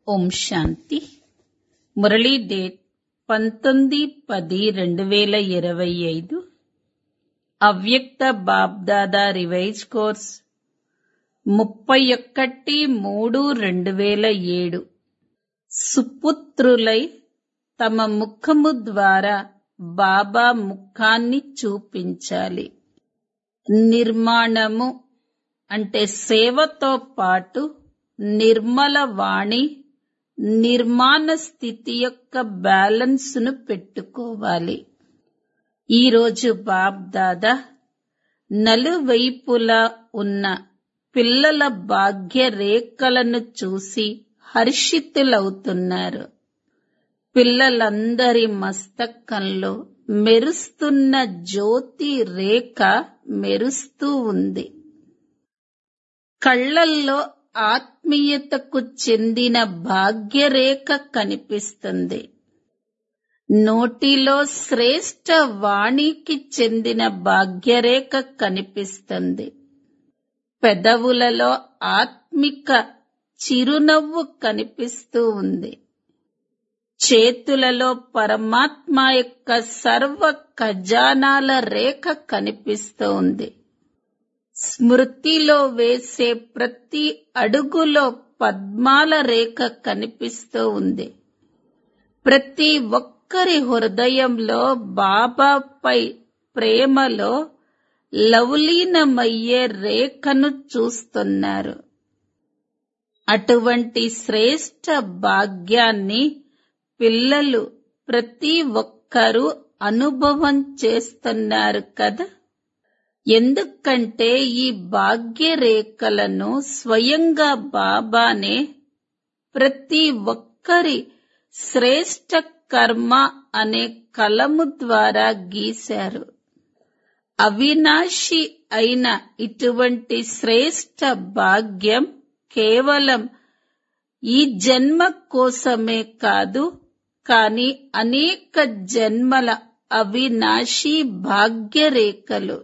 ఓం శాంతి Murali date పంతొమ్మిది పది రెండు వేల ఇరవై ఐదు అవ్యక్త బాబ్దాదా రివైజ్ కోర్స్ ముప్పై ఒకటి మూడు రెండు వేల ఏడు సుపుత్రులై తమ ముఖము ద్వారా బాబా ముఖాన్ని చూపించాలి నిర్మాణము అంటే సేవతో పాటు నిర్మల వాణి నిర్మాణ స్థితి యొక్క బ్యాలెన్స్ ను పెట్టుకోవాలి ఈరోజు బాబ్ దాదా నలువైపులా ఉన్న పిల్లల భాగ్య రేఖలను చూసి హర్షితులవుతున్నారు పిల్లలందరి మస్తకంలో మెరుస్తున్న జ్యోతి రేఖ మెరుస్తూ ఉంది కళ్ళల్లో ఆత్మీయతకు చెందిన భాగ్యరేఖ కనిపిస్తుంది నోటిలో శ్రేష్ట వాణికి చెందిన భాగ్యరేఖ కనిపిస్తుంది పెదవులలో ఆత్మిక చిరునవ్వు కనిపిస్తూ ఉంది చేతులలో పరమాత్మ యొక్క సర్వ ఖజానాల రేఖ కనిపిస్తూ ఉంది స్మృతిలో వేసే ప్రతి అడుగులో పద్మాల రేఖ కనిపిస్తూ ఉంది ప్రతి ఒక్కరి హృదయంలో బాబాపై ప్రేమలో లవలీనమయ్యే రేఖను చూస్తున్నారు అటువంటి శ్రేష్ట భాగ్యాన్ని పిల్లలు ప్రతి ఒక్కరూ అనుభవం చేస్తున్నారు కదా ఎందుకంటే ఈ భాగ్యరేఖలను స్వయంగా బాబానే ప్రతి ఒక్కరి శ్రేష్ట కర్మ అనే కలము ద్వారా గీశారు అవినాశి అయిన ఇటువంటి శ్రేష్ట భాగ్యం కేవలం ఈ జన్మ కోసమే కాదు కాని అనేక జన్మల అవినాశి భాగ్యరేఖలు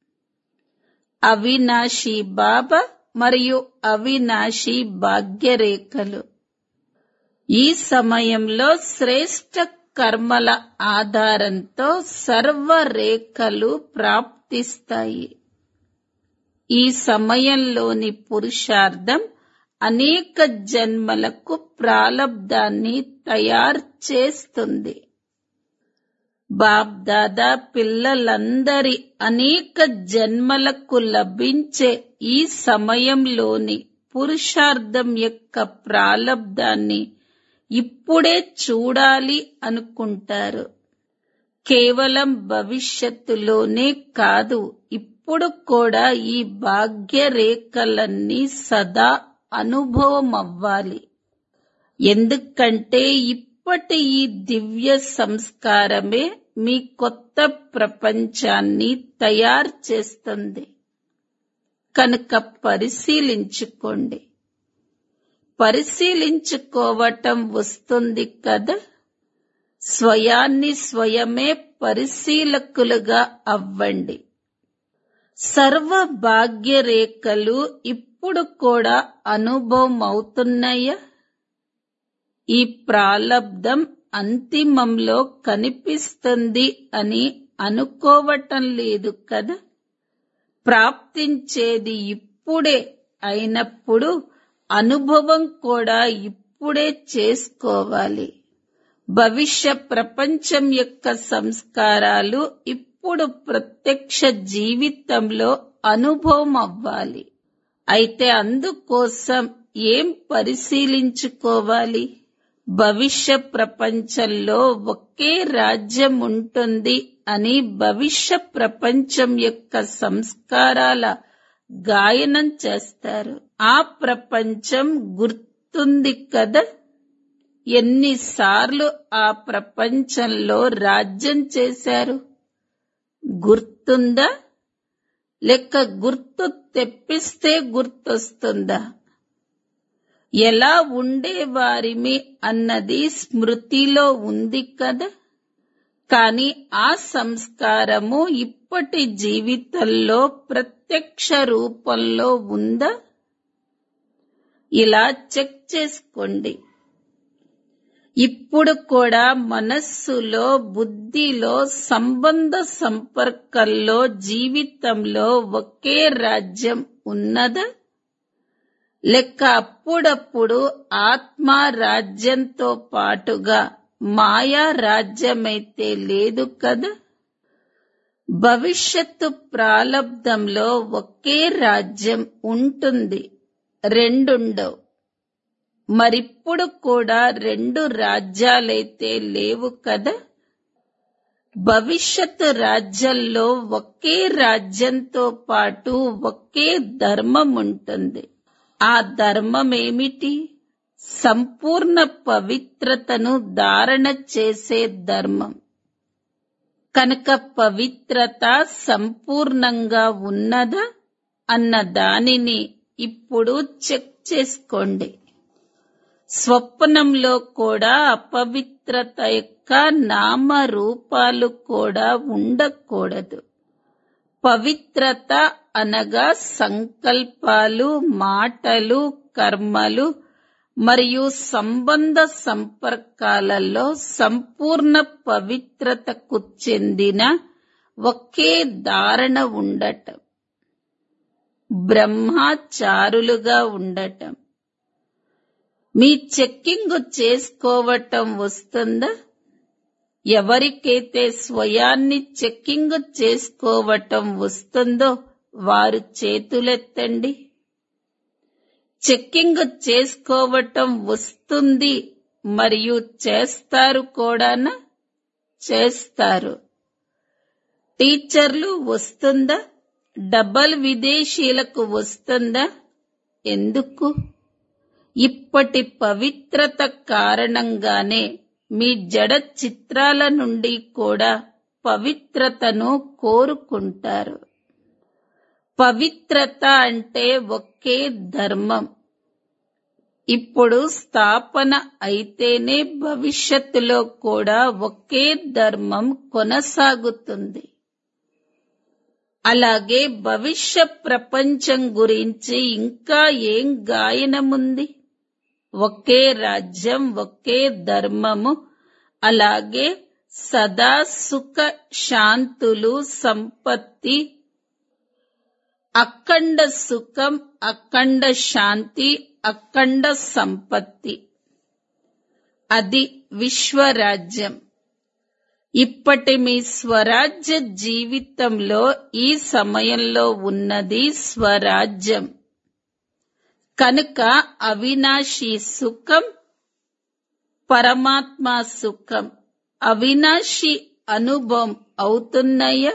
అవినాశి బాబా మరియు అవినాశి భాగ్యరేఖలు ఈ సమయంలో శ్రేష్ట కర్మల ఆధారంతో సర్వ రేఖలు ప్రాప్తిస్తాయి ఈ సమయంలోని పురుషార్థం అనేక జన్మలకు ప్రాలబ్ధాన్ని తయారు చేస్తుంది బాబ్దాదా పిల్లలందరి అనేక జన్మలకు లభించే ఈ సమయంలోని పురుషార్థం యొక్క ప్రాలబ్ధాన్ని ఇప్పుడే చూడాలి అనుకుంటారు కేవలం భవిష్యత్తులోనే కాదు ఇప్పుడు కూడా ఈ భాగ్యరేఖలన్నీ సదా అనుభవం అవ్వాలి ఎందుకంటే ఇప్పటి ఈ దివ్య సంస్కారమే మీ కొత్త ప్రపంచాన్ని తయారు చేస్తుంది కనుక పరిశీలించుకోండి పరిశీలించుకోవటం వస్తుంది కదా స్వయాన్ని స్వయమే పరిశీలకులుగా అవ్వండి సర్వ భాగ్యరేఖలు ఇప్పుడు కూడా అనుభవం అవుతున్నాయా ఈ ప్రాలబ్ధం అంతిమంలో కనిపిస్తుంది అని అనుకోవటం లేదు కదా ప్రాప్తించేది ఇప్పుడే అయినప్పుడు అనుభవం కూడా ఇప్పుడే చేసుకోవాలి భవిష్య ప్రపంచం యొక్క సంస్కారాలు ఇప్పుడు ప్రత్యక్ష జీవితంలో అనుభవం అవ్వాలి అయితే అందుకోసం ఏం పరిశీలించుకోవాలి భవిష్య ప్రపంచంలో ఒకే రాజ్యం ఉంటుంది అని భవిష్య ప్రపంచం యొక్క సంస్కారాల గాయనం చేస్తారు ఆ ప్రపంచం గుర్తుంది కదా ఎన్నిసార్లు ఆ ప్రపంచంలో రాజ్యం చేశారు గుర్తుందా లెక్క గుర్తు తెప్పిస్తే గుర్తొస్తుందా ఎలా ఉండేవారిమి అన్నది స్మృతిలో ఉంది కదా కాని ఆ సంస్కారము ఇప్పటి జీవితంలో ప్రత్యక్ష రూపంలో ఉందా ఇలా చెక్ చేసుకోండి ఇప్పుడు కూడా మనస్సులో బుద్ధిలో సంబంధ సంపర్కంలో జీవితంలో ఒకే రాజ్యం ఉన్నదా లెక్క అప్పుడప్పుడు ఆత్మ రాజ్యంతో పాటుగా మాయా రాజ్యమైతే లేదు కదా భవిష్యత్తు ప్రాలబ్ధంలో ఒకే రాజ్యం ఉంటుంది రెండుండవు మరిప్పుడు కూడా రెండు రాజ్యాలైతే లేవు కదా భవిష్యత్తు రాజ్యంలో ఒకే రాజ్యంతో పాటు ఒకే ధర్మం ఉంటుంది ఆ ధర్మం ఏమిటి సంపూర్ణ పవిత్రతను ధారణ చేసే ధర్మం కనుక పవిత్రత సంపూర్ణంగా ఉన్నదా అన్న దానిని ఇప్పుడు చెక్ చేసుకోండి స్వప్నంలో కూడా అపవిత్రత యొక్క నామ రూపాలు కూడా ఉండకూడదు పవిత్రత అనగా సంకల్పాలు మాటలు కర్మలు మరియు సంబంధ సంపర్కాలలో సంపూర్ణ పవిత్రతకు చెందిన ఒకే ధారణ ఉండటం బ్రహ్మచారులుగా ఉండటం మీ చెక్కింగ్ చేసుకోవటం వస్తుందా ఎవరికైతే స్వయాన్ని చెక్కింగ్ చేసుకోవటం వస్తుందో వారు చేతులెత్తండి చెక్కింగ్ చేసుకోవటం వస్తుంది మరియు చేస్తారు కూడానా చేస్తారు టీచర్లు వస్తుందా డబల్ విదేశీలకు వస్తుందా ఎందుకు ఇప్పటి పవిత్రత కారణంగానే మీ జడ చిత్రాల నుండి కూడా పవిత్రతను కోరుకుంటారు పవిత్రత అంటే ఒకే ధర్మం ఇప్పుడు స్థాపన అయితేనే భవిష్యత్తులో కూడా ఒకే ధర్మం కొనసాగుతుంది అలాగే భవిష్య ప్రపంచం గురించి ఇంకా ఏం గాయనముంది ఒకే రాజ్యం ఒకే ధర్మము అలాగే సదా సుఖ శాంతులు సంపత్తి అఖండ సుఖం అఖండ శాంతి అఖండ సంపత్తి అది విశ్వరాజ్యం ఇప్పటి మీ స్వరాజ్య జీవితంలో ఈ సమయంలో ఉన్నది స్వరాజ్యం కనుక అవినాశి సుఖం పరమాత్మ సుఖం అవినాశి అనుభవం అవుతున్నాయా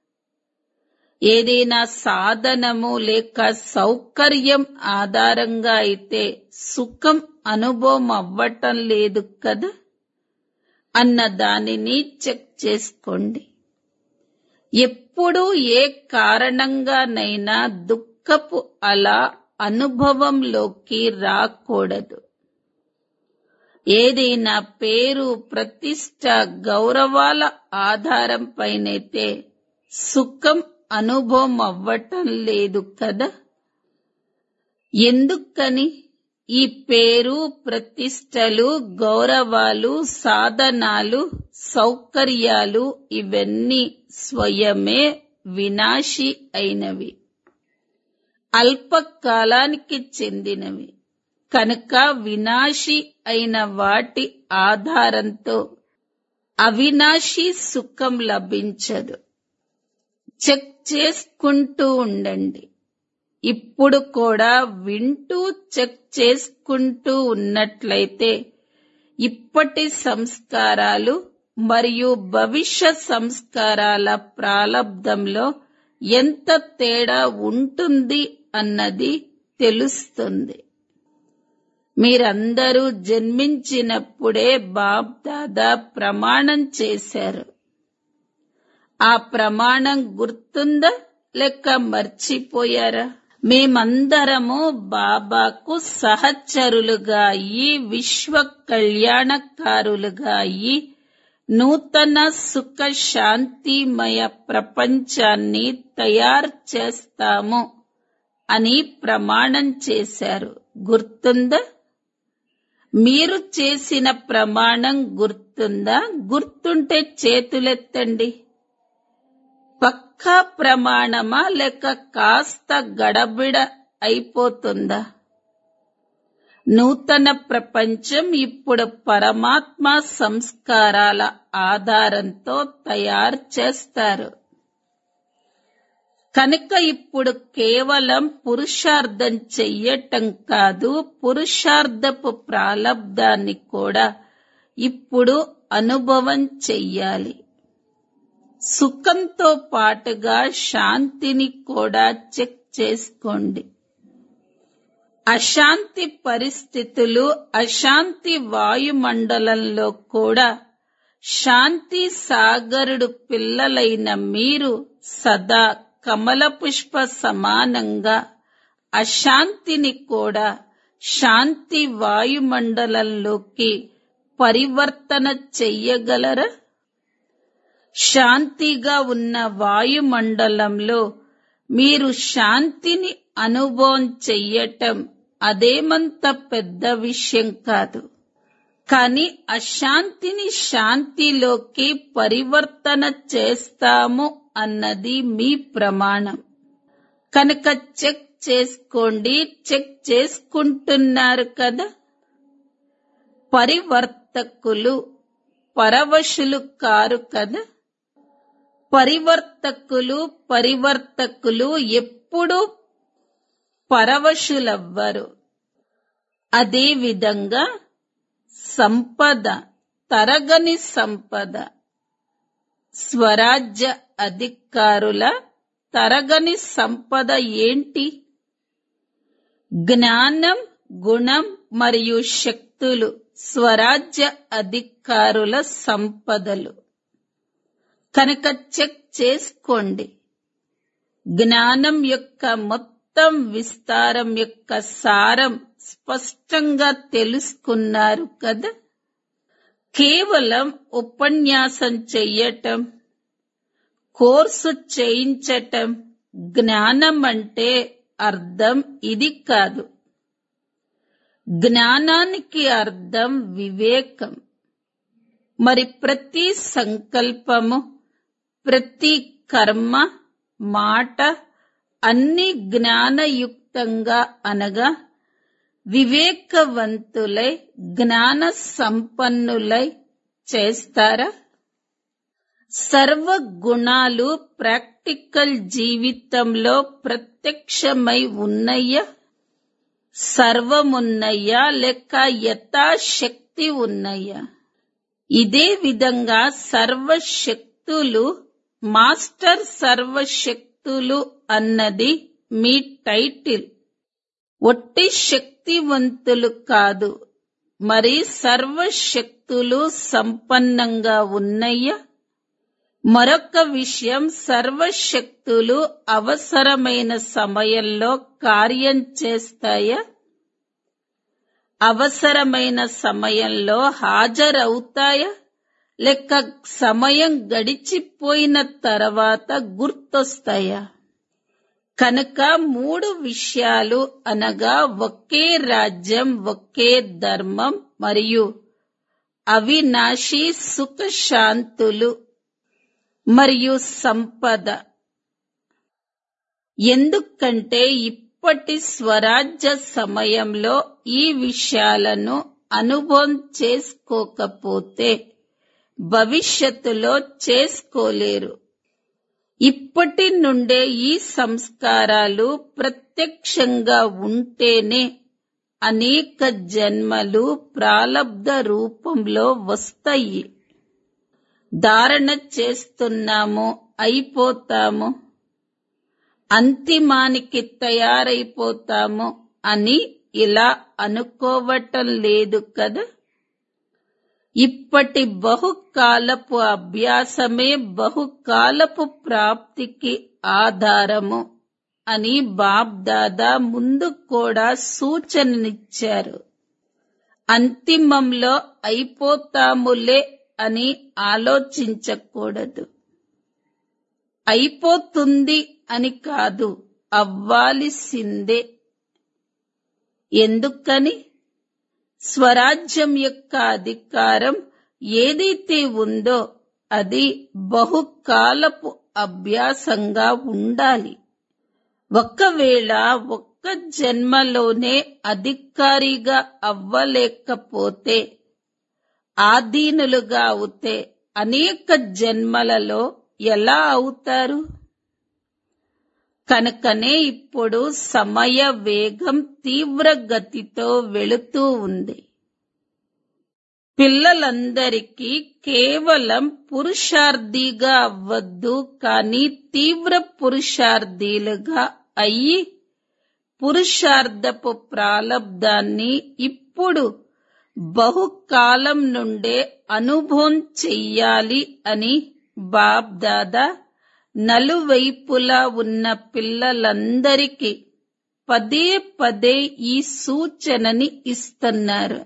ఏదైనా సాధనము లేక సౌకర్యం ఆధారంగా అయితే సుఖం అనుభవం అవ్వటం లేదు కదా అన్న దానిని చెక్ చేసుకోండి ఎప్పుడు ఏ కారణంగానైనా దుఃఖపు అలా అనుభవంలోకి రాకూడదు ఏదైనా పేరు ప్రతిష్ట గౌరవాల ఆధారంపైనైతే సుఖం అనుభవం అవ్వటం లేదు కదా ఎందుకని ఈ పేరు ప్రతిష్టలు గౌరవాలు సాధనాలు సౌకర్యాలు ఇవన్నీ స్వయమే వినాశి అయినవి అల్పకాలానికి చెందినవి కనుక వినాశి అయిన వాటి ఆధారంతో అవినాశి సుఖం లభించదు చెక్ చేసుకుంటూ ఉండండి ఇప్పుడు కూడా వింటూ చెక్ చేసుకుంటూ ఉన్నట్లయితే ఇప్పటి సంస్కారాలు మరియు భవిష్య సంస్కారాల ప్రాలబ్ధంలో ఎంత తేడా ఉంటుంది అన్నది తెలుస్తుంది మీరందరూ జన్మించినప్పుడే బాబ్ దాదా ప్రమాణం చేశారు ఆ ప్రమాణం గుర్తుందా లేక మర్చిపోయారా మేమందరము బాబాకు సహచరులుగా అయ్యి విశ్వ కళ్యాణకారులుగా అయ్యి నూతన సుఖ శాంతిమయ ప్రపంచాన్ని తయారు చేస్తాము అని ప్రమాణం చేశారు గుర్తుందా మీరు చేసిన ప్రమాణం గుర్తుందా గుర్తుంటే చేతులెత్తండి పక్కా ప్రమాణమా లేక కాస్త గడబిడ అయిపోతుందా నూతన ప్రపంచం ఇప్పుడు పరమాత్మ సంస్కారాల ఆధారంతో తయారు చేస్తారు కనుక ఇప్పుడు కేవలం పురుషార్థం చెయ్యటం కాదు పురుషార్థపు ప్రాలబ్ధాన్ని కూడా ఇప్పుడు అనుభవం చెయ్యాలి సుఖంతో పాటుగా శాంతిని కూడా చెక్ చేసుకోండి అశాంతి పరిస్థితులు అశాంతి వాయుమండలంలో కూడా శాంతి సాగరుడు పిల్లలైన మీరు సదా కమల పుష్ప సమానంగా అశాంతిని కూడా శాంతి వాయుమండలంలోకి పరివర్తన చెయ్యగలరా శాంతిగా ఉన్న వాయుమండలంలో మీరు శాంతిని అనుభవం చెయ్యటం అదేమంత పెద్ద విషయం కాదు కానీ అశాంతిని శాంతిలోకి పరివర్తన చేస్తాము అన్నది మీ ప్రమాణం కనుక చెక్ చేసుకోండి చెక్ చేసుకుంటున్నారు కదా పరివర్తకులు పరవశులు కారు కదా పరివర్తకులు పరివర్తకులు ఎప్పుడూ పరవశులవ్వరు అదేవిధంగా సంపద తరగని సంపద స్వరాజ్య అధికారుల తరగని సంపద ఏంటి జ్ఞానం గుణం మరియు శక్తులు స్వరాజ్య అధికారుల సంపదలు కనుక చెక్ చేసుకోండి జ్ఞానం యొక్క మొత్తం విస్తారం యొక్క సారం స్పష్టంగా తెలుసుకున్నారు కదా కేవలం ఉపన్యాసం చెయ్యటం కోర్సు చేయించటం జ్ఞానం అంటే అర్థం ఇది కాదు జ్ఞానానికి అర్థం వివేకం మరి ప్రతి సంకల్పము ప్రతి కర్మ మాట అన్ని జ్ఞానయుక్తంగా అనగా వివేకవంతులై జ్ఞాన సంపన్నులై చేస్తారా సర్వ గుణాలు ప్రాక్టికల్ జీవితంలో ప్రత్యక్షమై ఉన్నయ్యా సర్వమున్నయ్యా లేక యథాశక్తి ఉన్నయ్యా ఇదే విధంగా సర్వశక్తులు మాస్టర్ సర్వశక్తులు అన్నది మీ టైటిల్ ఒట్టి శక్తివంతులు కాదు మరి సర్వశక్తులు సంపన్నంగా ఉన్నయ్యా మరొక విషయం సర్వశక్తులు అవసరమైన సమయంలో కార్యం చేస్తాయా అవసరమైన సమయంలో హాజరవుతాయా లేక సమయం గడిచిపోయిన తర్వాత గుర్తొస్తాయా కనుక మూడు విషయాలు అనగా ఒకే రాజ్యం ఒకే ధర్మం మరియు అవినాశి సుఖ శాంతులు మరియు సంపద ఎందుకంటే ఇప్పటి స్వరాజ్య సమయంలో ఈ విషయాలను అనుభవం చేసుకోకపోతే భవిష్యత్తులో చేసుకోలేరు ఇప్పటి నుండే ఈ సంస్కారాలు ప్రత్యక్షంగా ఉంటేనే అనేక జన్మలు ప్రాలబ్ధ రూపంలో వస్తాయి ధారణ చేస్తున్నాము అయిపోతాము అంతిమానికి తయారైపోతాము అని ఇలా అనుకోవటం లేదు కదా ఇప్పటి బహుకాలపు అభ్యాసమే బహుకాలపు ప్రాప్తికి ఆధారము అని బాబ్దాదా ముందు కూడా సూచననిచ్చారు అంతిమంలో అయిపోతాములే అని ఆలోచించకూడదు అయిపోతుంది అని కాదు అవ్వాల్సిందే ఎందుకని స్వరాజ్యం యొక్క అధికారం ఏదైతే ఉందో అది బహుకాలపు అభ్యాసంగా ఉండాలి ఒకవేళ ఒక్క జన్మలోనే అధికారిగా అవ్వలేకపోతే ఆధీనులుగా అవుతే అనేక జన్మలలో ఎలా అవుతారు కనుకనే ఇప్పుడు సమయ వేగం తీవ్ర గతితో వెళుతూ ఉంది పిల్లలందరికీ కేవలం పురుషార్థిగా అవ్వద్దు కానీ తీవ్ర పురుషార్థీలుగా అయ్యి పురుషార్థపు ప్రాలబ్ధాన్ని ఇప్పుడు బహుకాలం నుండే అనుభవం చెయ్యాలి అని బాబ్ దాదా నలువైపులా ఉన్న పిల్లలందరికీ పదే పదే ఈ సూచనని ఇస్తున్నారు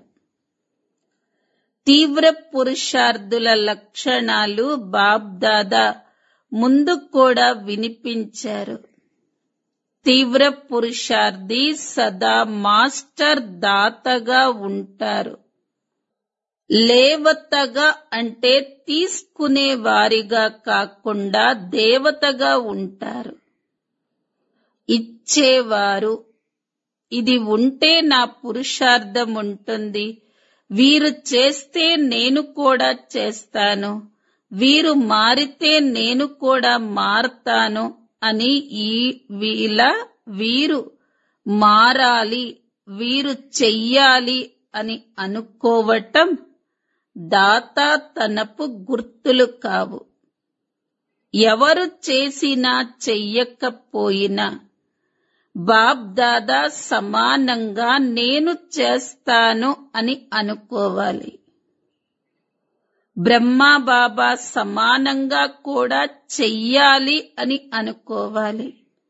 తీవ్ర పురుషార్థుల లక్షణాలు బాబ్ దాదా ముందు కూడా వినిపించారు తీవ్ర పురుషార్థి సదా మాస్టర్ దాతగా ఉంటారు లేవతగా అంటే తీసుకునే వారిగా కాకుండా దేవతగా ఉంటారు ఇచ్చేవారు ఇది ఉంటే నా పురుషార్థం ఉంటుంది వీరు చేస్తే నేను కూడా చేస్తాను వీరు మారితే నేను కూడా మారతాను అని ఈ వీళ్ళ వీరు మారాలి వీరు చెయ్యాలి అని అనుకోవటం దాతా తనపు గుర్తులు కావు ఎవరు చేసినా చెయ్యకపోయినా బాబ్ దాదా సమానంగా నేను చేస్తాను అని అనుకోవాలి బ్రహ్మా బాబా సమానంగా కూడా చెయ్యాలి అని అనుకోవాలి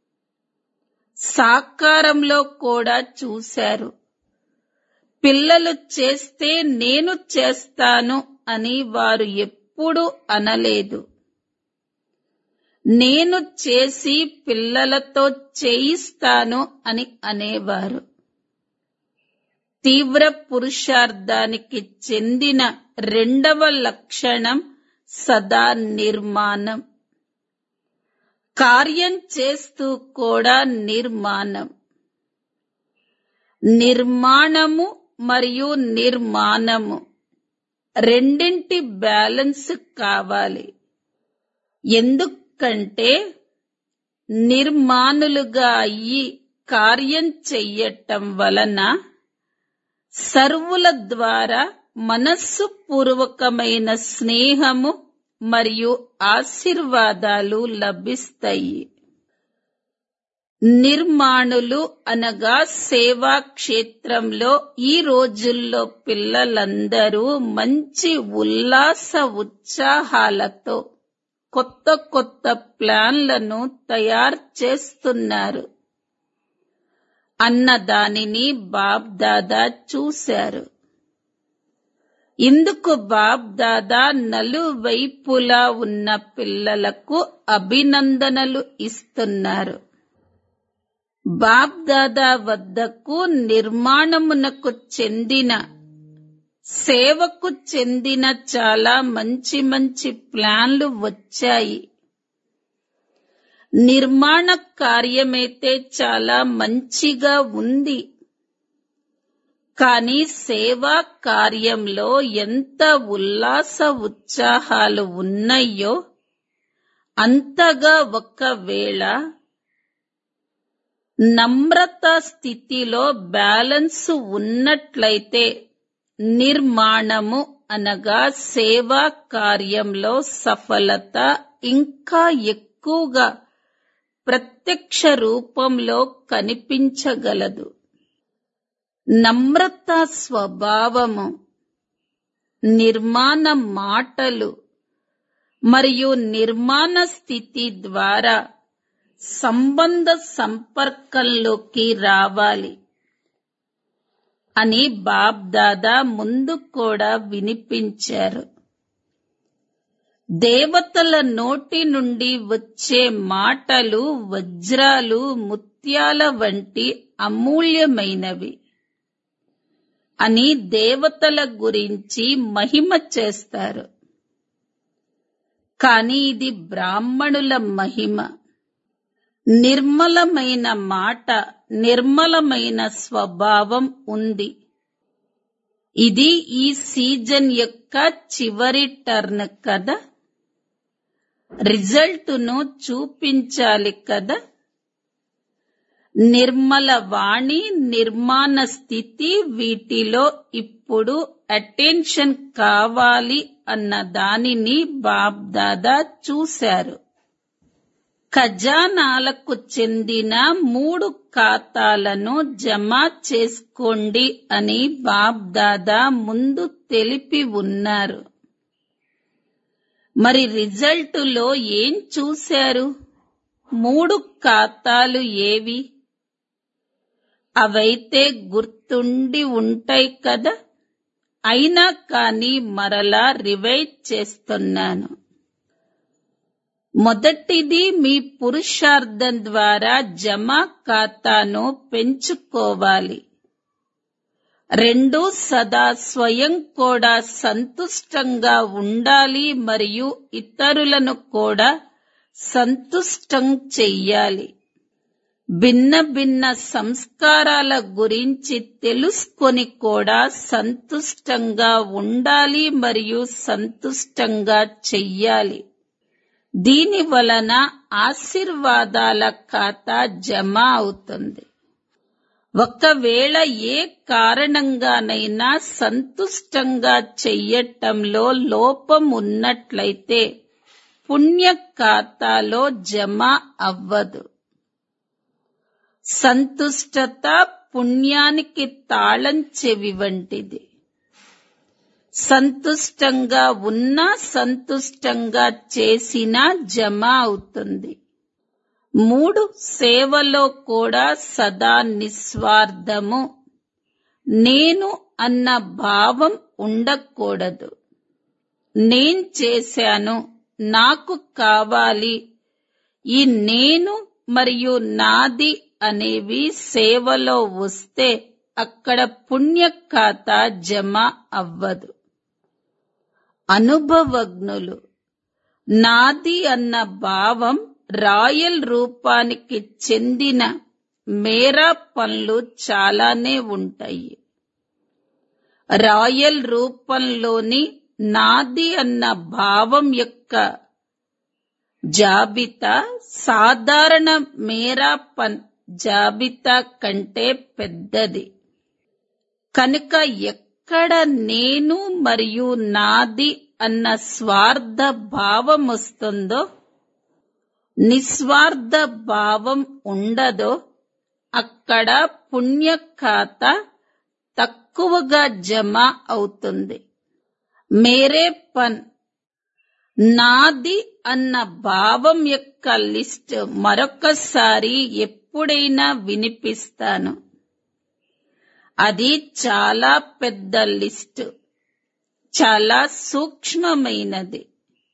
సాకారంలో కూడా చూశారు పిల్లలు చేస్తే నేను చేస్తాను అని వారు ఎప్పుడూ అనలేదు నేను చేసి పిల్లలతో చేయిస్తాను అని అనేవారు తీవ్ర పురుషార్థానికి చెందిన రెండవ లక్షణం సదా నిర్మాణం కార్యం చేస్తూ కూడా నిర్మాణం నిర్మాణము మరియు నిర్మాణము రెండింటి బ్యాలెన్స్ కావాలి ఎందుకంటే నిర్మాణులుగా అయ్యి కార్యం చెయ్యటం వలన సర్వుల ద్వారా మనస్సు పూర్వకమైన స్నేహము మరియు ఆశీర్వాదాలు లభిస్తాయి నిర్మాణులు అనగా సేవా క్షేత్రంలో ఈ రోజుల్లో పిల్లలందరూ మంచి ఉల్లాస ఉత్సాహాలతో కొత్త కొత్త ప్లాన్లను తయారు చేస్తున్నారు అన్న దానిని బాబ్ దాదా చూశారు ఇందుకు బాబ్ దాదా నలువైపులా ఉన్న పిల్లలకు అభినందనలు ఇస్తున్నారు బాబ్ దాదా వద్దకు నిర్మాణమునకు చెందిన సేవకు చెందిన చాలా మంచి మంచి ప్లాన్లు వచ్చాయి నిర్మాణ కార్యమైతే చాలా మంచిగా ఉంది కానీ సేవా కార్యంలో ఎంత ఉల్లాస ఉత్సాహాలు ఉన్నాయో అంతగా ఒకవేళ నమ్రత స్థితిలో బ్యాలెన్స్ ఉన్నట్లయితే నిర్మాణము అనగా సేవా కార్యంలో సఫలత ఇంకా ఎక్కువగా ప్రత్యక్ష రూపంలో కనిపించగలదు నమ్రత స్వభావము నిర్మాణ మాటలు మరియు నిర్మాణ స్థితి ద్వారా సంబంధ సంపర్కంలోకి రావాలి అని బాబ్ దాదా ముందు కూడా వినిపించారు దేవతల నోటి నుండి వచ్చే మాటలు వజ్రాలు ముత్యాల వంటి అమూల్యమైనవి అని దేవతల గురించి మహిమ చేస్తారు కానీ ఇది బ్రాహ్మణుల మహిమ నిర్మలమైన మాట నిర్మలమైన స్వభావం ఉంది ఇది ఈ సీజన్ యొక్క చివరి టర్న్ కదా రిజల్టును చూపించాలి కదా నిర్మల వాణి నిర్మాణ స్థితి వీటిలో ఇప్పుడు అటెన్షన్ కావాలి అన్న దానిని బాబ్దాదా చూశారు ఖజానాలకు చెందిన మూడు ఖాతాలను జమ చేసుకోండి అని బాబ్దాదా ముందు తెలిపి ఉన్నారు మరి రిజల్టులో ఏం చూశారు మూడు ఖాతాలు ఏవి అవైతే గుర్తుండి ఉంటాయి కదా అయినా కానీ మరలా రివైజ్ చేస్తున్నాను మొదటిది మీ పురుషార్థం ద్వారా జమా ఖాతాను పెంచుకోవాలి రెండు సదా స్వయం కూడా సంతుష్టంగా ఉండాలి మరియు ఇతరులను కూడా సంతుష్టం చెయ్యాలి భిన్న భిన్న సంస్కారాల గురించి తెలుసుకొని కూడా సంతుష్టంగా ఉండాలి మరియు సంతుష్టంగా చెయ్యాలి దీని వలన ఆశీర్వాదాల ఖాతా జమ అవుతుంది ఒకవేళ ఏ కారణంగానైనా సంతుష్టంగా చెయ్యటంలో లోపం ఉన్నట్లయితే పుణ్య ఖాతాలో జమ అవ్వదు సంతుష్టత పుణ్యానికి తాళం చెవి వంటిది సంతుష్టంగా ఉన్నా సంతుష్టంగా చేసినా జమ అవుతుంది మూడు సేవలో కూడా సదా నిస్వార్థము నేను అన్న భావం ఉండకూడదు నేను చేశాను నాకు కావాలి ఈ నేను మరియు నాది అనేవి సేవలో వస్తే అక్కడ పుణ్య ఖాతా జమ అవ్వదు అనుభవజ్ఞులు నాది అన్న భావం రాయల్ రూపానికి చెందిన మేరా పనులు చాలానే ఉంటాయి రాయల్ రూపంలోని నాది అన్న భావం యొక్క జాబితా సాధారణ మేరా పన్ జాబితా కంటే పెద్దది కనుక ఎక్కడ నేను మరియు నాది అన్న స్వార్థ భావం వస్తుందో నిస్వార్థ భావం ఉండదో అక్కడ పుణ్య ఖాత తక్కువగా జమ అవుతుంది మేరే పన్ నాది అన్న భావం యొక్క లిస్ట్ మరొకసారి ఎప్పుడైనా వినిపిస్తాను అది చాలా పెద్ద లిస్ట్ చాలా సూక్ష్మమైనది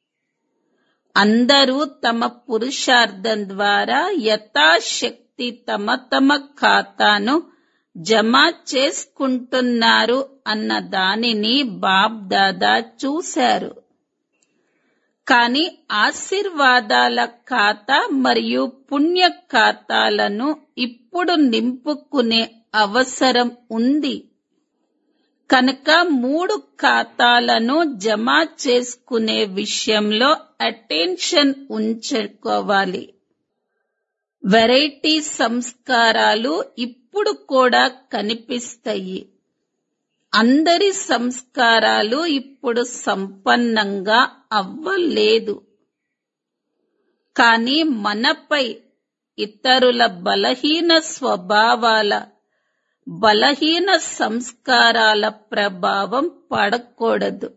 అందరూ తమ పురుషార్థం ద్వారా యథాశక్తి తమ తమ ఖాతాను జమ చేసుకుంటున్నారు అన్న దానిని బాబ్ దాదా చూశారు కానీ ఆశీర్వాదాల ఖాతా మరియు పుణ్య ఖాతాలను ఇప్పుడు నింపుకునే అవసరం ఉంది కనుక మూడు ఖాతాలను జమ చేసుకునే విషయంలో అటెన్షన్ ఉంచుకోవాలి వెరైటీ సంస్కారాలు ఇప్పుడు కూడా కనిపిస్తాయి అందరి సంస్కారాలు ఇప్పుడు సంపన్నంగా అవ్వలేదు కానీ మనపై ఇతరుల బలహీన స్వభావాల బలహీన సంస్కారాల ప్రభావం పడకూడదు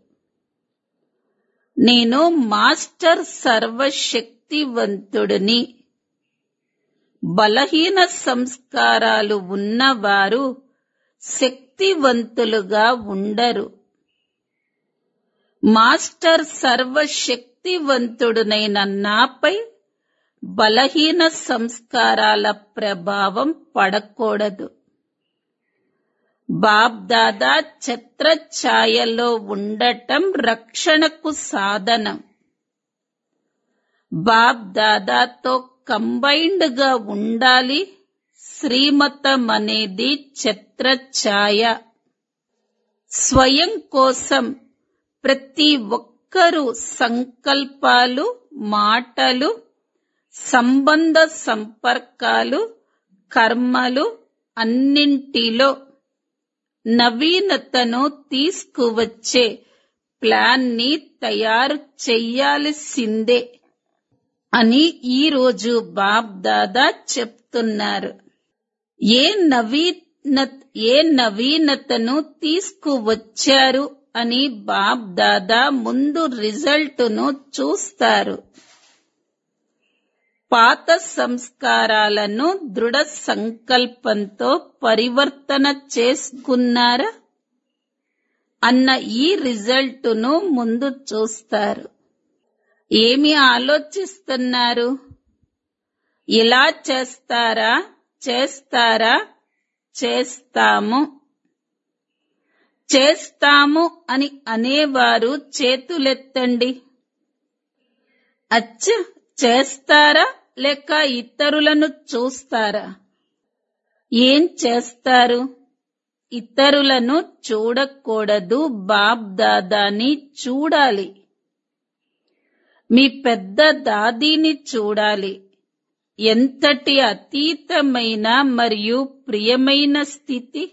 నేను మాస్టర్ సర్వశక్తివంతుడిని బలహీన సంస్కారాలు ఉన్నవారు శక్తివంతులుగా ఉండరు మాస్టర్ సర్వశక్తివంతుడునైన నాపై బలహీన సంస్కారాల ప్రభావం పడకూడదు బాబ్ దాదా ఛత్రఛాయలో ఉండటం రక్షణకు సాధనం బాబ్ దాదాతో కంబైన్డ్ గా ఉండాలి శ్రీమతం అనేది ఛత్రఛాయ స్వయం కోసం ప్రతి ఒక్కరూ సంకల్పాలు మాటలు సంబంధ సంపర్కాలు కర్మలు అన్నింటిలో నవీనతను తీసుకువచ్చే ప్లాన్ ని తయారు చెయ్యాల్సిందే అని ఈరోజు బాబ్ దాదా చెప్తున్నారు ఏ నవీన ఏ నవీనతను తీసుకువచ్చారు అని బాబ్ దాదా ముందు రిజల్టును చూస్తారు పాత సంస్కారాలను దృఢ సంకల్పంతో పరివర్తన చేసుకున్నారా అన్న ఈ రిజల్టును ముందు చూస్తారు ఏమి ఆలోచిస్తున్నారు ఇలా చేస్తారా చేస్తారా చేస్తాము చేస్తాము అని అనేవారు చేతులెత్తండి అచ్చ చేస్తారా లేక ఇతరులను చూస్తారా ఏం చేస్తారు ఇతరులను చూడకూడదు బాబ్ దాదాని చూడాలి మీ పెద్ద దాదీని చూడాలి ఎంతటి అతీతమైన మరియు ప్రియమైన స్థితి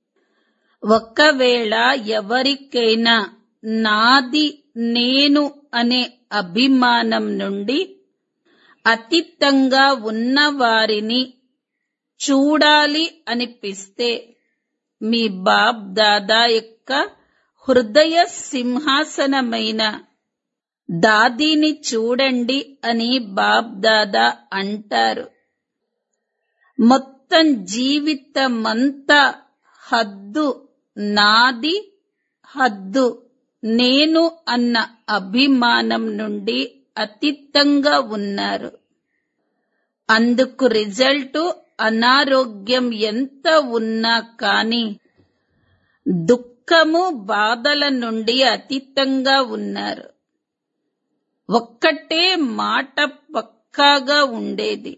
ఒకవేళ ఎవరికైనా నాది నేను అనే అభిమానం నుండి అతీతంగా ఉన్న వారిని చూడాలి అనిపిస్తే మీ బాబ్ దాదా యొక్క హృదయ సింహాసనమైన దాదీని చూడండి అని బాబ్ దాదా అంటారు మొత్తం జీవితమంతా హద్దు నాది హద్దు నేను అన్న అభిమానం నుండి అతీతంగా ఉన్నారు అందుకు రిజల్టు అనారోగ్యం ఎంత ఉన్నా కాని దుఃఖము బాధల నుండి అతీతంగా ఉన్నారు ఒక్కటే మాట పక్కాగా ఉండేది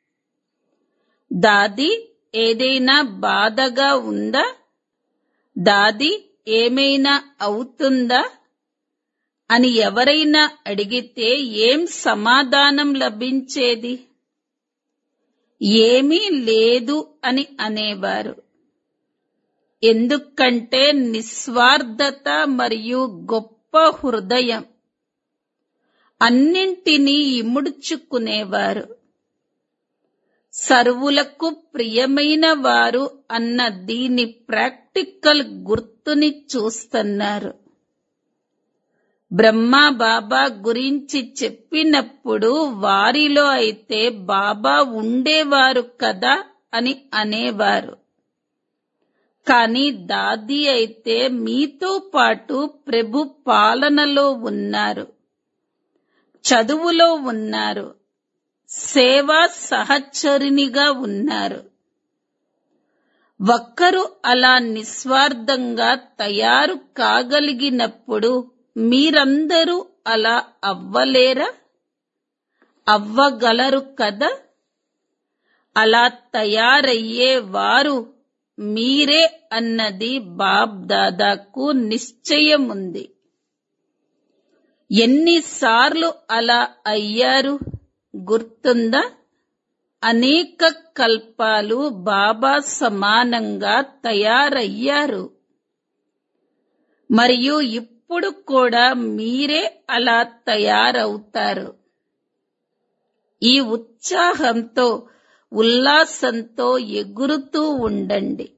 దాది ఏదైనా బాధగా ఉందా దాది ఏమైనా అవుతుందా అని ఎవరైనా అడిగితే ఏం సమాధానం లభించేది ఏమీ లేదు అని అనేవారు ఎందుకంటే నిస్వార్థత మరియు గొప్ప హృదయం అన్నింటినీ ఇముడ్చుకునేవారు సర్వులకు ప్రియమైన వారు అన్న దీని ప్రాక్టికల్ గుర్తుని చూస్తున్నారు బ్రహ్మ బాబా గురించి చెప్పినప్పుడు వారిలో అయితే బాబా ఉండేవారు కదా అని అనేవారు కాని దాది అయితే మీతో పాటు ప్రభు పాలనలో ఉన్నారు చదువులో ఉన్నారు సేవా సహచరినిగా ఉన్నారు ఒక్కరు అలా నిస్వార్థంగా తయారు కాగలిగినప్పుడు మీరందరూ అలా అవ్వలేరా అవ్వగలరు కదా అలా తయారయ్యే వారు మీరే అన్నది బాబ్ దాదాకు నిశ్చయం ఉంది ఎన్నిసార్లు అలా అయ్యారు గుర్తుందా అనేక కల్పాలు బాబా సమానంగా తయారయ్యారు మరియు ఇప్పుడు కూడా మీరే అలా తయారవుతారు ఈ ఉత్సాహంతో ఉల్లాసంతో ఎగురుతూ ఉండండి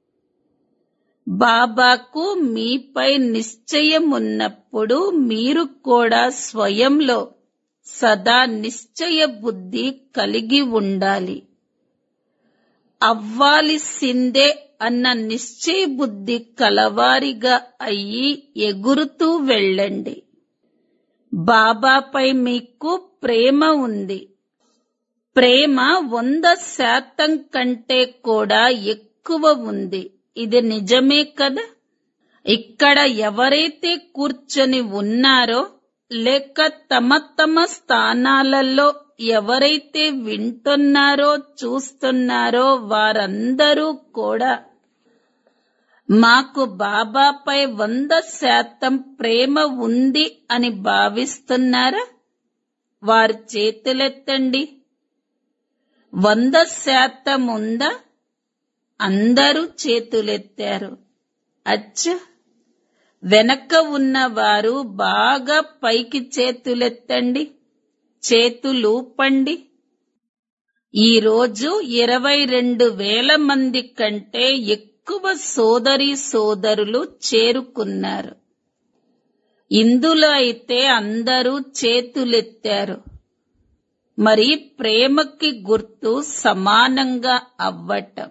బాబాకు మీపై నిశ్చయం ఉన్నప్పుడు మీరు కూడా స్వయంలో సదా నిశ్చయ బుద్ధి కలిగి ఉండాలి అవ్వాల్సిందే అన్న నిశ్చయ బుద్ధి కలవారిగా అయ్యి ఎగురుతూ వెళ్ళండి బాబాపై మీకు ప్రేమ ఉంది ప్రేమ వంద శాతం కంటే కూడా ఎక్కువ ఉంది ఇది నిజమే కదా ఇక్కడ ఎవరైతే కూర్చొని ఉన్నారో లేక తమ తమ స్థానాలలో ఎవరైతే వింటున్నారో చూస్తున్నారో వారందరూ కూడా మాకు బాబాపై వంద శాతం ప్రేమ ఉంది అని భావిస్తున్నారా వారి చేతులెత్తండి వంద శాతం ఉందా అందరూ చేతులెత్తారు అచ్చ వెనక ఉన్నవారు బాగా పైకి చేతులెత్తండి చేతులూపండి ఈరోజు ఇరవై రెండు వేల మంది కంటే ఎక్కువ సోదరి సోదరులు చేరుకున్నారు ఇందులో అయితే అందరూ చేతులెత్తారు మరి ప్రేమకి గుర్తు సమానంగా అవ్వటం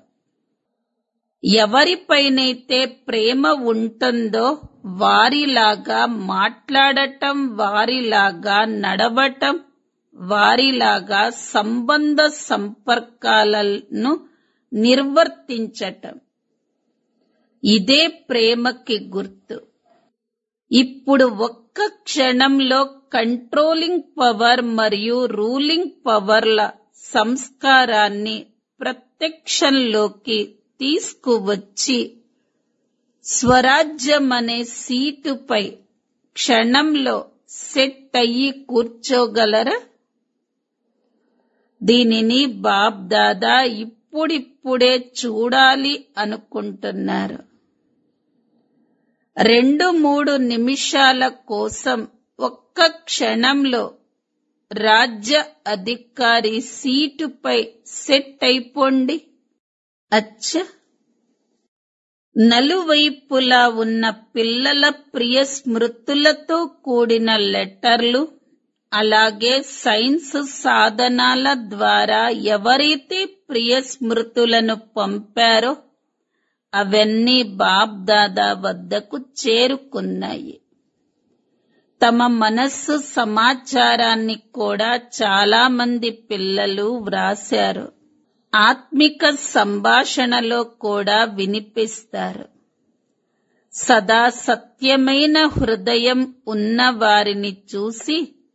ఎవరిపైనైతే ప్రేమ ఉంటుందో వారిలాగా మాట్లాడటం వారిలాగా నడవటం వారిలాగా సంబంధ సంపర్కాలను నిర్వర్తించటం ఇదే ప్రేమకి గుర్తు ఇప్పుడు ఒక్క క్షణంలో కంట్రోలింగ్ పవర్ మరియు రూలింగ్ పవర్ల సంస్కారాన్ని ప్రత్యక్షంలోకి తీసుకువచ్చి స్వరాజ్యం అనే సీటుపై క్షణంలో సెట్ అయ్యి కూర్చోగలరా దీనిని బాబ్ దాదా ఇప్పుడిప్పుడే చూడాలి అనుకుంటున్నారు రెండు మూడు నిమిషాల కోసం ఒక్క క్షణంలో రాజ్య అధికారి సీటుపై సెట్ అయిపోండి అచ్చ నలువైపులా ఉన్న పిల్లల ప్రియ స్మృతులతో కూడిన లెటర్లు అలాగే సైన్స్ సాధనాల ద్వారా ఎవరైతే ప్రియ స్మృతులను పంపారో అవన్నీ బాబ్ దాదా వద్దకు చేరుకున్నాయి తమ మనస్సు సమాచారాన్ని కూడా చాలా మంది పిల్లలు వ్రాశారు ఆత్మిక సంభాషణలో కూడా వినిపిస్తారు సదా సత్యమైన హృదయం ఉన్న వారిని చూసి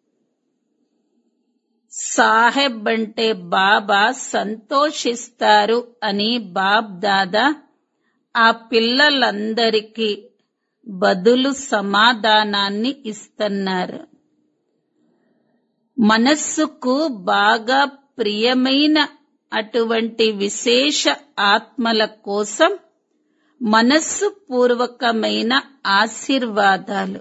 సాహెబ్ అంటే బాబా సంతోషిస్తారు అని బాబ్ దాదా ఆ పిల్లలందరికీ బదులు సమాధానాన్ని ఇస్తున్నారు మనస్సుకు బాగా ప్రియమైన అటువంటి విశేష ఆత్మల కోసం మనస్సు పూర్వకమైన ఆశీర్వాదాలు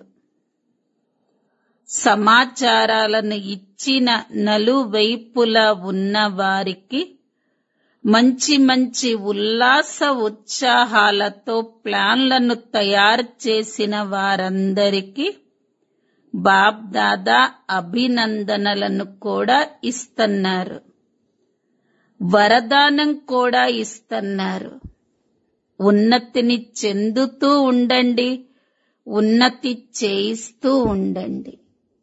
సమాచారాలను ఇచ్చిన నలువైపులా ఉన్న వారికి మంచి మంచి ఉల్లాస ఉత్సాహాలతో ప్లాన్లను తయారు చేసిన వారందరికీ బాబ్ దాదా అభినందనలను కూడా ఇస్తున్నారు వరదానం కూడా ఇస్తున్నారు ఉన్నతిని చెందుతూ ఉండండి ఉన్నతి చేయిస్తూ ఉండండి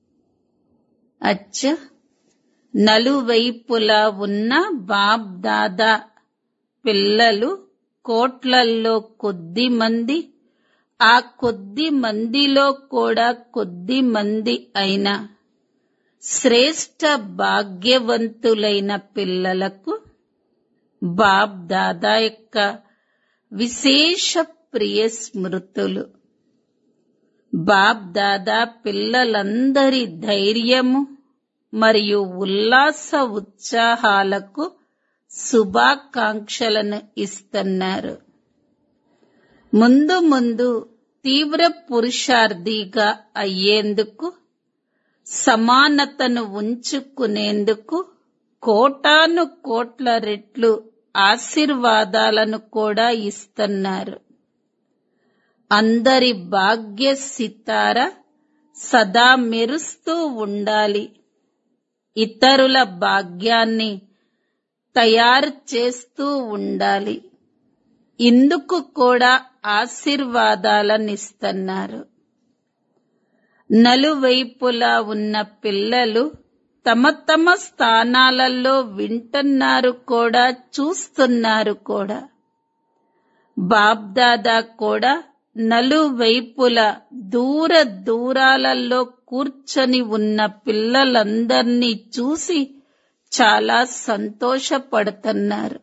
అచ్చ నలువైపులా ఉన్న బాబ్ దాదా పిల్లలు కోట్లల్లో కొద్ది మంది ఆ కొద్ది మందిలో కూడా కొద్ది మంది అయిన శ్రేష్ట భాగ్యవంతులైన పిల్లలకు బాబ్ దాదా యొక్క విశేష ప్రియ స్మృతులు బాబ్ దాదా పిల్లలందరి ధైర్యము మరియు ఉల్లాస ఉత్సాహాలకు శుభాకాంక్షలను ఇస్తున్నారు ముందు ముందు తీవ్ర పురుషార్థిగా అయ్యేందుకు సమానతను ఉంచుకునేందుకు కోటాను కోట్ల రెట్లు ఆశీర్వాదాలను కూడా ఇస్తున్నారు అందరి భాగ్య సితార సదా మెరుస్తూ ఉండాలి ఇతరుల భాగ్యాన్ని తయారు చేస్తూ ఉండాలి ఇందుకు కూడా ఆశీర్వాదాలనిస్తున్నారు నలువైపులా ఉన్న పిల్లలు తమ తమ స్థానాలలో వింటున్నారు కూడా చూస్తున్నారు కూడా బాబ్దాదా కూడా నలువైపుల దూర దూరాలలో కూర్చొని ఉన్న పిల్లలందర్నీ చూసి చాలా సంతోషపడుతున్నారు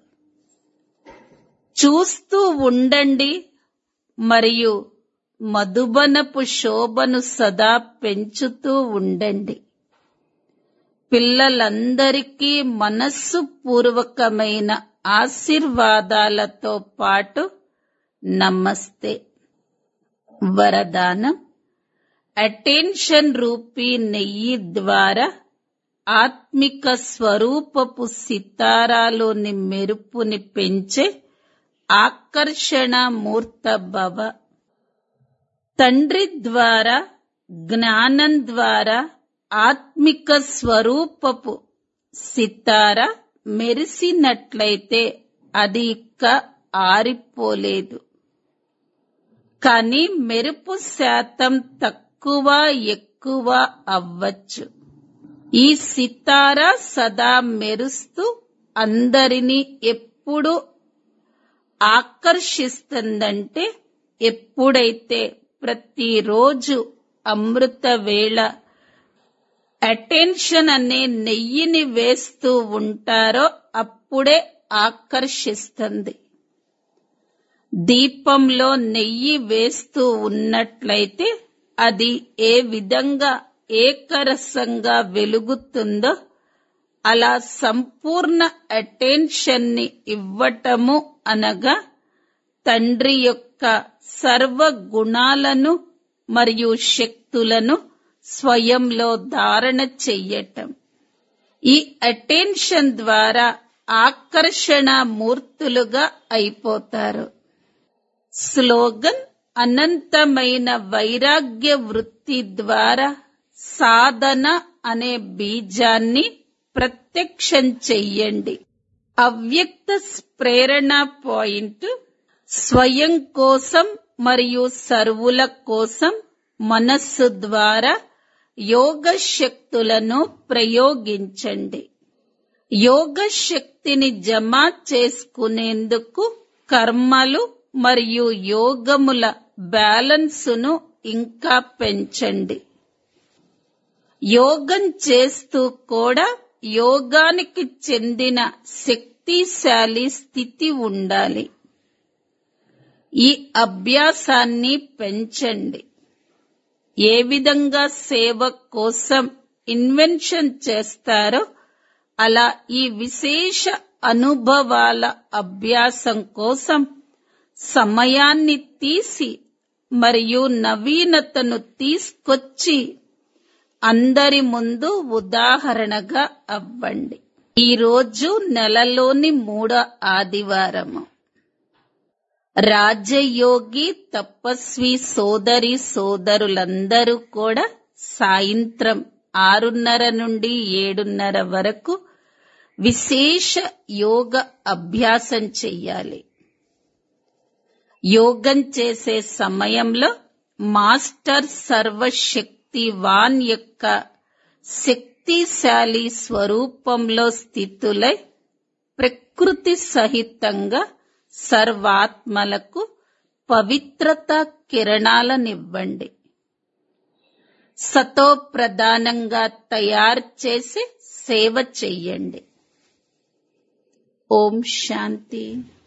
చూస్తూ ఉండండి మరియు మధుబనపు శోభను సదా పెంచుతూ ఉండండి పిల్లలందరికీ మనస్సు పూర్వకమైన ఆశీర్వాదాలతో పాటు నమస్తే వరదానం అటెన్షన్ రూపీ నెయ్యి ద్వారా ఆత్మిక స్వరూపపు సితారాలోని మెరుపుని పెంచే ఆకర్షణ మూర్త భవ తండ్రి ద్వారా జ్ఞానం ద్వారా ఆత్మిక స్వరూపపు సితార మెరిసినట్లయితే అది ఇక ఆరిపోలేదు కానీ మెరుపు శాతం తక్కువ ఎక్కువ అవ్వచ్చు ఈ సితార సదా మెరుస్తూ అందరినీ ఎప్పుడు ఆకర్షిస్తుందంటే ఎప్పుడైతే ప్రతిరోజు అమృత వేళ అటెన్షన్ అనే నెయ్యిని వేస్తూ ఉంటారో అప్పుడే ఆకర్షిస్తుంది దీపంలో నెయ్యి వేస్తూ ఉన్నట్లయితే అది ఏ విధంగా ఏకరసంగా వెలుగుతుందో అలా సంపూర్ణ అటెన్షన్ ని ఇవ్వటము అనగా తండ్రి యొక్క సర్వ గుణాలను మరియు శక్తులను స్వయంలో ధారణ చెయ్యటం ఈ అటెన్షన్ ద్వారా ఆకర్షణ మూర్తులుగా అయిపోతారు స్లోగన్ అనంతమైన వైరాగ్య వృత్తి ద్వారా సాధన అనే బీజాన్ని ప్రత్యక్షం చెయ్యండి అవ్యక్త ప్రేరణ పాయింట్ స్వయం కోసం మరియు సర్వుల కోసం మనస్సు ద్వారా యోగ శక్తులను ప్రయోగించండి యోగ శక్తిని జమ చేసుకునేందుకు కర్మలు మరియు యోగముల బ్యాలెన్సును ఇంకా పెంచండి యోగం చేస్తూ కూడా యోగానికి చెందిన శక్తిశాలి స్థితి ఉండాలి ఈ అభ్యాసాన్ని పెంచండి ఏ విధంగా సేవ కోసం ఇన్వెన్షన్ చేస్తారో అలా ఈ విశేష అనుభవాల అభ్యాసం కోసం సమయాన్ని తీసి మరియు నవీనతను తీసుకొచ్చి అందరి ముందు ఉదాహరణగా అవ్వండి ఈరోజు నెలలోని మూడో ఆదివారము రాజయోగి తపస్వి సోదరి సోదరులందరూ కూడా సాయంత్రం ఆరున్నర నుండి ఏడున్నర వరకు విశేష యోగ అభ్యాసం చెయ్యాలి యోగం చేసే సమయంలో మాస్టర్ సర్వశక్తివాన్ యొక్క శక్తిశాలి స్వరూపంలో స్థితులై ప్రకృతి సహితంగా సర్వాత్మలకు పవిత్రత కిరణాలనివ్వండి సతో ప్రధానంగా తయారు చేసి సేవ చెయ్యండి ఓం శాంతి